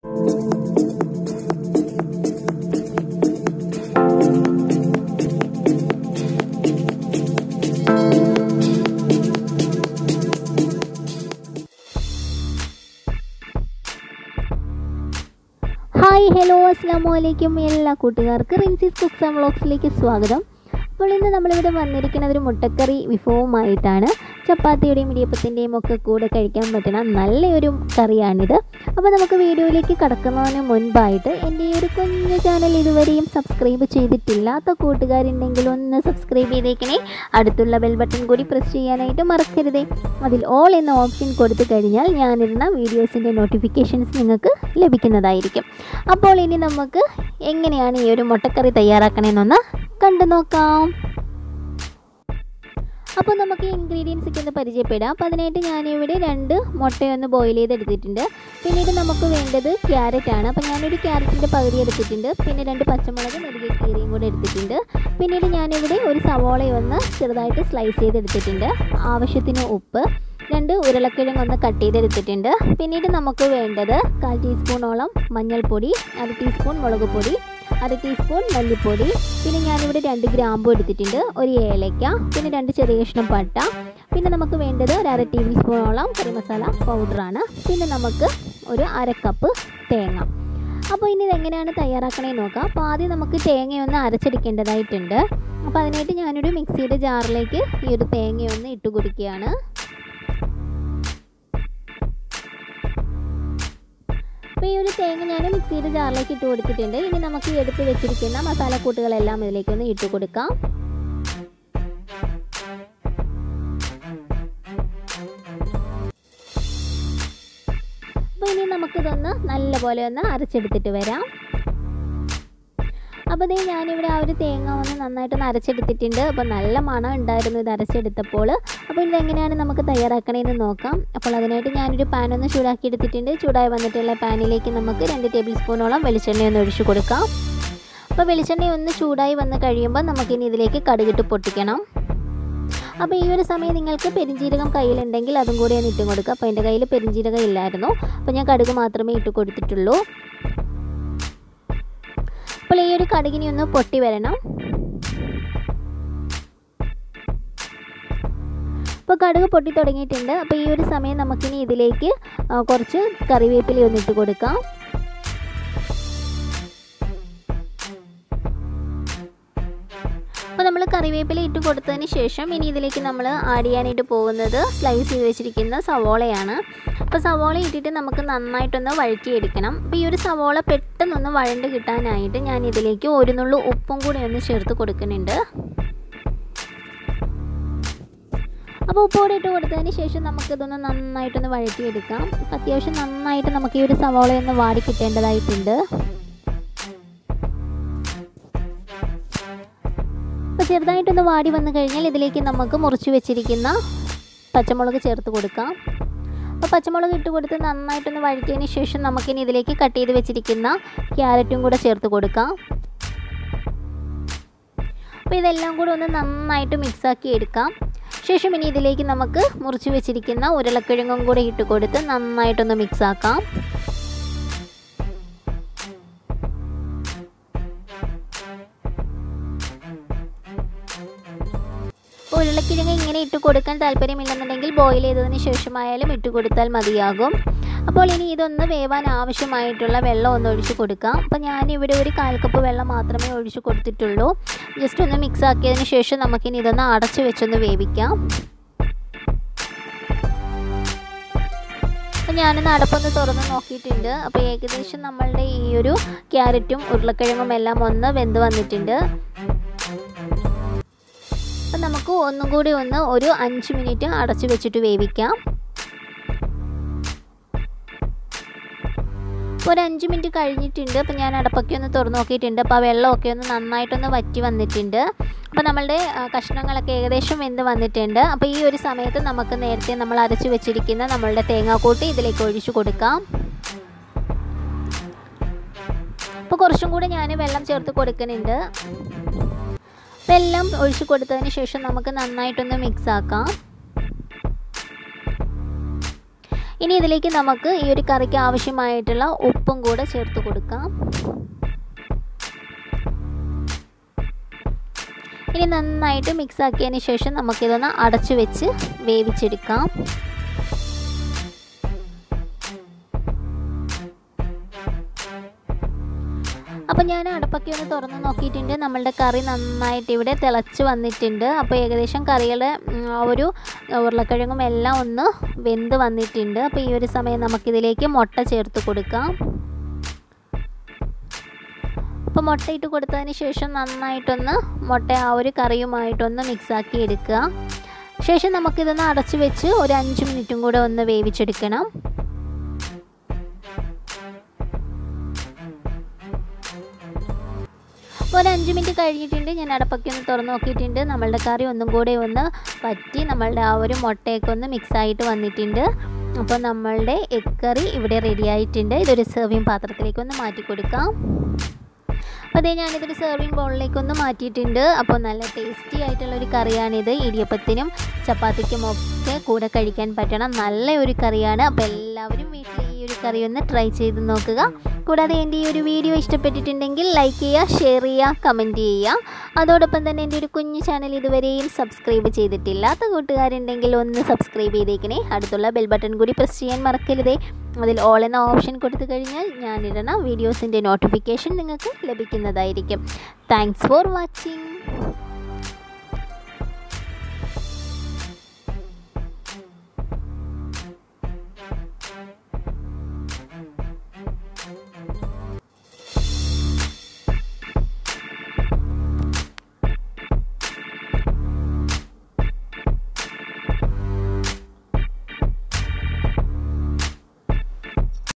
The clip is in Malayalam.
ഹായ് ഹലോ അസ്സാം വലൈക്കും എല്ലാ കൂട്ടുകാർക്ക് റിൻസീസ് കുക്സ് ആൻഡ് വ്ളോഗ്സിലേക്ക് സ്വാഗതം അപ്പോൾ ഇന്ന് നമ്മളിവിടെ വന്നിരിക്കുന്നത് ഒരു മുട്ടക്കറി വിഭവമായിട്ടാണ് ചപ്പാത്തിയുടെയും ഇടിയപ്പത്തിൻ്റെയും ഒക്കെ കൂടെ കഴിക്കാൻ പറ്റുന്ന നല്ലൊരു കറിയാണിത് അപ്പോൾ നമുക്ക് വീഡിയോയിലേക്ക് കടക്കുന്നതിന് മുൻപായിട്ട് എൻ്റെ ഈ ഒരു കുഞ്ഞു ചാനൽ ഇതുവരെയും സബ്സ്ക്രൈബ് ചെയ്തിട്ടില്ലാത്ത കൂട്ടുകാരുണ്ടെങ്കിൽ ഒന്ന് സബ്സ്ക്രൈബ് ചെയ്തേക്കണേ അടുത്തുള്ള ബെൽ ബട്ടൺ കൂടി പ്രസ് ചെയ്യാനായിട്ട് മറക്കരുതേ അതിൽ ഓൾ എന്ന ഓപ്ഷൻ കൊടുത്തു കഴിഞ്ഞാൽ ഞാനിരുന്ന വീഡിയോസിൻ്റെ നോട്ടിഫിക്കേഷൻസ് നിങ്ങൾക്ക് ലഭിക്കുന്നതായിരിക്കും അപ്പോൾ ഇനി നമുക്ക് എങ്ങനെയാണ് ഈ ഒരു മുട്ടക്കറി തയ്യാറാക്കണമെന്നൊന്ന് കണ്ടു നോക്കാം അപ്പോൾ നമുക്ക് ഇൻഗ്രീഡിയൻസ് ഒക്കെ ഒന്ന് പരിചയപ്പെടാം അപ്പോൾ അതിനായിട്ട് ഞാനിവിടെ രണ്ട് മുട്ടയൊന്ന് ബോയിൽ ചെയ്തെടുത്തിട്ടുണ്ട് പിന്നീട് നമുക്ക് വേണ്ടത് ക്യാരറ്റ് ആണ് അപ്പോൾ ഞാനൊരു ക്യാരറ്റിൻ്റെ പകുതി എടുത്തിട്ടുണ്ട് പിന്നെ രണ്ട് പച്ചമുളക് നെടുകെ കീറിയും കൂടെ എടുത്തിട്ടുണ്ട് പിന്നീട് ഞാനിവിടെ ഒരു സവോളയൊന്ന് ചെറുതായിട്ട് സ്ലൈസ് ചെയ്തെടുത്തിട്ടുണ്ട് ആവശ്യത്തിന് ഉപ്പ് രണ്ട് ഉരുളക്കിഴങ്ങ് ഒന്ന് കട്ട് ചെയ്തെടുത്തിട്ടുണ്ട് പിന്നീട് നമുക്ക് വേണ്ടത് കാൽ ടീസ്പൂണോളം മഞ്ഞൾപ്പൊടി അര ടീസ്പൂൺ മുളക് പൊടി അര ടീസ്പൂൺ മല്ലിപ്പൊടി പിന്നെ ഞാനിവിടെ രണ്ട് ഗ്രാമ്പു എടുത്തിട്ടുണ്ട് ഒരു ഏലയ്ക്ക പിന്നെ രണ്ട് ചെറിയ കഷ്ണം പട്ട പിന്നെ നമുക്ക് വേണ്ടത് ഒരു അര ടേബിൾ സ്പൂണോളം കറി മസാല പൗഡറാണ് പിന്നെ നമുക്ക് ഒരു അര കപ്പ് തേങ്ങ അപ്പോൾ ഇനി ഇതെങ്ങനെയാണ് തയ്യാറാക്കണേന്ന് നോക്കാം അപ്പോൾ ആദ്യം നമുക്ക് തേങ്ങയൊന്ന് അരച്ചെടുക്കേണ്ടതായിട്ടുണ്ട് അപ്പോൾ അതിനായിട്ട് ഞാനൊരു മിക്സിയുടെ ജാറിലേക്ക് ഈ ഒരു തേങ്ങയൊന്ന് ഇട്ട് കൊടുക്കുകയാണ് അപ്പോൾ ഈ ഒരു തേങ്ങ ഞാൻ മിക്സിയുടെ ജാറിലേക്ക് ഇട്ട് കൊടുത്തിട്ടുണ്ട് ഇനി നമുക്ക് ഈ എടുത്ത് വെച്ചിരിക്കുന്ന മസാലക്കൂട്ടുകളെല്ലാം ഇതിലേക്കൊന്ന് ഇട്ട് കൊടുക്കാം അപ്പോൾ ഇനി നമുക്കിതൊന്ന് നല്ലപോലെ ഒന്ന് അരച്ചെടുത്തിട്ട് വരാം അപ്പോൾ ഇതേ ഞാനിവിടെ ആ ഒരു തേങ്ങ ഒന്ന് നന്നായിട്ടൊന്ന് അരച്ചെടുത്തിട്ടുണ്ട് അപ്പോൾ നല്ല മണം ഉണ്ടായിരുന്നു ഇത് അരച്ചെടുത്തപ്പോൾ അപ്പോൾ ഇതെങ്ങനെയാണ് നമുക്ക് തയ്യാറാക്കണേന്ന് നോക്കാം അപ്പോൾ അതിനായിട്ട് ഞാനൊരു പാൻ ഒന്ന് ചൂടാക്കി എടുത്തിട്ടുണ്ട് ചൂടായി വന്നിട്ടുള്ള പാനിലേക്ക് നമുക്ക് രണ്ട് ടേബിൾ സ്പൂണോളം വെളിച്ചെണ്ണ ഒന്ന് ഒഴിച്ചു കൊടുക്കാം അപ്പോൾ വെളിച്ചെണ്ണ ഒന്ന് ചൂടായി വന്ന് കഴിയുമ്പോൾ നമുക്കിനി ഇതിലേക്ക് കടുകിട്ട് പൊട്ടിക്കണം അപ്പോൾ ഈ ഒരു സമയം നിങ്ങൾക്ക് പെരിഞ്ജീരകം കയ്യിലുണ്ടെങ്കിൽ അതും കൂടി ഒന്ന് ഇട്ട് കൊടുക്കുക അപ്പോൾ എൻ്റെ കയ്യിൽ പെരിഞ്ജീരകം ഇല്ലായിരുന്നു അപ്പോൾ ഞാൻ കടുക് മാത്രമേ ഇട്ട് കൊടുത്തിട്ടുള്ളൂ അപ്പോൾ ഈ ഒരു കടുകിനി ഒന്ന് പൊട്ടി വരണം അപ്പോൾ കടുക് പൊട്ടി തുടങ്ങിയിട്ടുണ്ട് അപ്പോൾ ഈ ഒരു സമയം നമുക്കിനി ഇതിലേക്ക് കുറച്ച് കറിവേപ്പില ഒന്ന് ഇട്ട് കൊടുക്കാം അപ്പോൾ നമ്മൾ കറിവേപ്പില ഇട്ട് കൊടുത്തതിന് ശേഷം ഇനി ഇതിലേക്ക് നമ്മൾ ആഡ് ചെയ്യാനായിട്ട് പോകുന്നത് സ്ലൈസ് ചെയ്ത് വെച്ചിരിക്കുന്ന സവോളയാണ് അപ്പോൾ സവോള ഇട്ടിട്ട് നമുക്ക് നന്നായിട്ടൊന്ന് വഴറ്റിയെടുക്കണം അപ്പോൾ ഈ ഒരു സവോള പെട്ടെന്നൊന്ന് വഴണ്ട് കിട്ടാനായിട്ട് ഞാൻ ഇതിലേക്ക് ഒരു നുള്ളു ഉപ്പും കൂടി ഒന്ന് ചേർത്ത് കൊടുക്കുന്നുണ്ട് അപ്പോൾ ഉപ്പോടെ ഇട്ട് കൊടുത്തതിന് ശേഷം നമുക്കിതൊന്ന് നന്നായിട്ടൊന്ന് വഴറ്റിയെടുക്കാം അത്യാവശ്യം നന്നായിട്ട് നമുക്ക് ഈ ഒരു സവോളയൊന്ന് വാടി കിട്ടേണ്ടതായിട്ടുണ്ട് അപ്പോൾ ചെറുതായിട്ടൊന്ന് വാടി വന്നു കഴിഞ്ഞാൽ ഇതിലേക്ക് നമുക്ക് മുറിച്ച് വെച്ചിരിക്കുന്ന പച്ചമുളക് ചേർത്ത് കൊടുക്കാം അപ്പോൾ പച്ചമുളക് ഇട്ട് കൊടുത്ത് നന്നായിട്ടൊന്ന് വഴറ്റിയതിന് ശേഷം നമുക്കിനി ഇതിലേക്ക് കട്ട് ചെയ്ത് വെച്ചിരിക്കുന്ന ക്യാരറ്റും കൂടെ ചേർത്ത് കൊടുക്കാം അപ്പോൾ ഇതെല്ലാം കൂടെ ഒന്ന് നന്നായിട്ട് മിക്സാക്കി എടുക്കാം ശേഷം ഇനി ഇതിലേക്ക് നമുക്ക് മുറിച്ച് വെച്ചിരിക്കുന്ന ഉരുളക്കിഴങ്ങും കൂടെ ഇട്ട് കൊടുത്ത് നന്നായിട്ടൊന്ന് മിക്സാക്കാം ഉരുളക്കിഴങ്ങ് ഇങ്ങനെ ഇട്ട് കൊടുക്കാൻ താല്പര്യമില്ലെന്നുണ്ടെങ്കിൽ ബോയിൽ ചെയ്തതിന് ശേഷമായാലും ഇട്ട് കൊടുത്താൽ മതിയാകും അപ്പോൾ ഇനി ഇതൊന്ന് വേവാൻ ആവശ്യമായിട്ടുള്ള വെള്ളം ഒന്ന് ഒഴിച്ച് കൊടുക്കാം അപ്പോൾ ഞാനിവിടെ ഒരു കാൽ കപ്പ് വെള്ളം മാത്രമേ ഒഴിച്ച് കൊടുത്തിട്ടുള്ളൂ ജസ്റ്റ് ഒന്ന് മിക്സ് ആക്കിയതിന് ശേഷം നമുക്കിനി ഇതൊന്ന് അടച്ചു വെച്ചൊന്ന് വേവിക്കാം അപ്പോൾ ഞാനൊന്ന് അടപ്പൊന്ന് തുറന്ന് നോക്കിയിട്ടുണ്ട് അപ്പോൾ ഏകദേശം നമ്മളുടെ ഈ ഒരു ക്യാരറ്റും ഉരുളക്കിഴങ്ങും എല്ലാം ഒന്ന് വെന്ത് വന്നിട്ടുണ്ട് അപ്പം നമുക്ക് ഒന്നും കൂടി ഒന്ന് ഒരു അഞ്ച് മിനിറ്റ് അടച്ചു വെച്ചിട്ട് വേവിക്കാം ഒരു അഞ്ച് മിനിറ്റ് കഴിഞ്ഞിട്ടുണ്ട് അപ്പോൾ ഞാൻ അടപ്പൊക്കെ ഒന്ന് തുറന്നു നോക്കിയിട്ടുണ്ട് അപ്പോൾ ആ വെള്ളമൊക്കെ ഒന്ന് നന്നായിട്ടൊന്ന് വറ്റി വന്നിട്ടുണ്ട് അപ്പോൾ നമ്മളുടെ കഷ്ണങ്ങളൊക്കെ ഏകദേശം വെന്ത് വന്നിട്ടുണ്ട് അപ്പോൾ ഈ ഒരു സമയത്ത് നമുക്ക് നേരത്തെ നമ്മൾ അരച്ച് വെച്ചിരിക്കുന്ന നമ്മളുടെ തേങ്ങാക്കൂട്ട് ഇതിലേക്ക് ഒഴിച്ചു കൊടുക്കാം അപ്പോൾ കുറച്ചും കൂടി ഞാൻ വെള്ളം ചേർത്ത് കൊടുക്കുന്നുണ്ട് വെള്ളം ഒഴിച്ച് കൊടുത്തതിന് ശേഷം നമുക്ക് നന്നായിട്ടൊന്ന് മിക്സ് ആക്കാം ഇനി ഇതിലേക്ക് നമുക്ക് ഈ ഒരു കറിക്ക് ആവശ്യമായിട്ടുള്ള ഉപ്പും കൂടെ ചേർത്ത് കൊടുക്കാം ഇനി നന്നായിട്ട് മിക്സ് ആക്കിയതിന് ശേഷം നമുക്കിതൊന്ന് അടച്ചു വെച്ച് വേവിച്ചെടുക്കാം അപ്പോൾ ഞാൻ അടപ്പൊക്കെ ഒന്ന് തുറന്ന് നോക്കിയിട്ടുണ്ട് നമ്മളുടെ കറി നന്നായിട്ട് ഇവിടെ തിളച്ച് വന്നിട്ടുണ്ട് അപ്പോൾ ഏകദേശം കറിയുടെ ഒരു ഉരുളക്കിഴങ്ങും എല്ലാം ഒന്ന് വെന്ത് വന്നിട്ടുണ്ട് അപ്പോൾ ഈ ഒരു സമയം നമുക്കിതിലേക്ക് മുട്ട ചേർത്ത് കൊടുക്കാം അപ്പോൾ മുട്ട ഇട്ട് കൊടുത്തതിന് ശേഷം നന്നായിട്ടൊന്ന് മുട്ട ആ ഒരു കറിയുമായിട്ടൊന്ന് മിക്സാക്കി എടുക്കുക ശേഷം നമുക്കിതൊന്ന് അടച്ചു വെച്ച് ഒരു അഞ്ച് മിനിറ്റും കൂടെ ഒന്ന് വേവിച്ചെടുക്കണം ഒരു അഞ്ച് മിനിറ്റ് കഴിഞ്ഞിട്ടുണ്ട് ഞാൻ അടപ്പൊക്കെ ഒന്ന് തുറന്ന് നോക്കിയിട്ടുണ്ട് നമ്മളുടെ കറി ഒന്നും കൂടെ ഒന്ന് വറ്റി നമ്മളുടെ ആ ഒരു മുട്ടയൊക്കെ ഒന്ന് മിക്സായിട്ട് വന്നിട്ടുണ്ട് അപ്പോൾ നമ്മളുടെ എഗ് കറി ഇവിടെ റെഡി ആയിട്ടുണ്ട് ഇതൊരു സെർവിങ് പാത്രത്തിലേക്ക് ഒന്ന് മാറ്റി കൊടുക്കാം അപ്പോൾ അതേ ഞാനിതൊരു സെർവിങ് ബൗളിലേക്ക് ഒന്ന് മാറ്റിയിട്ടുണ്ട് അപ്പോൾ നല്ല ടേസ്റ്റി ആയിട്ടുള്ളൊരു കറിയാണിത് ഇടിയപ്പത്തിനും ചപ്പാത്തിക്കും ഒക്കെ കൂടെ കഴിക്കാൻ പറ്റണം നല്ല ഒരു കറിയാണ് അപ്പോൾ എല്ലാവരും വീട്ടിൽ ഈ ഒരു കറി ഒന്ന് ട്രൈ ചെയ്ത് നോക്കുക കൂടാതെ എൻ്റെ ഈ ഒരു വീഡിയോ ഇഷ്ടപ്പെട്ടിട്ടുണ്ടെങ്കിൽ ലൈക്ക് ചെയ്യുക ഷെയർ ചെയ്യുക കമൻറ്റ് ചെയ്യുക അതോടൊപ്പം തന്നെ എൻ്റെ ഒരു കുഞ്ഞു ചാനൽ ഇതുവരെയും സബ്സ്ക്രൈബ് ചെയ്തിട്ടില്ലാത്ത കൂട്ടുകാരുണ്ടെങ്കിൽ ഒന്ന് സബ്സ്ക്രൈബ് ചെയ്തേക്കണേ അടുത്തുള്ള ബെൽ ബട്ടൺ കൂടി പ്രസ് ചെയ്യാൻ മറക്കരുതേ അതിൽ ഓൾ എന്ന ഓപ്ഷൻ കൊടുത്തു കഴിഞ്ഞാൽ ഞാനിടുന്ന വീഡിയോസിൻ്റെ നോട്ടിഫിക്കേഷൻ നിങ്ങൾക്ക് ലഭിക്കുന്നതായിരിക്കും താങ്ക്സ് ഫോർ വാച്ചിങ്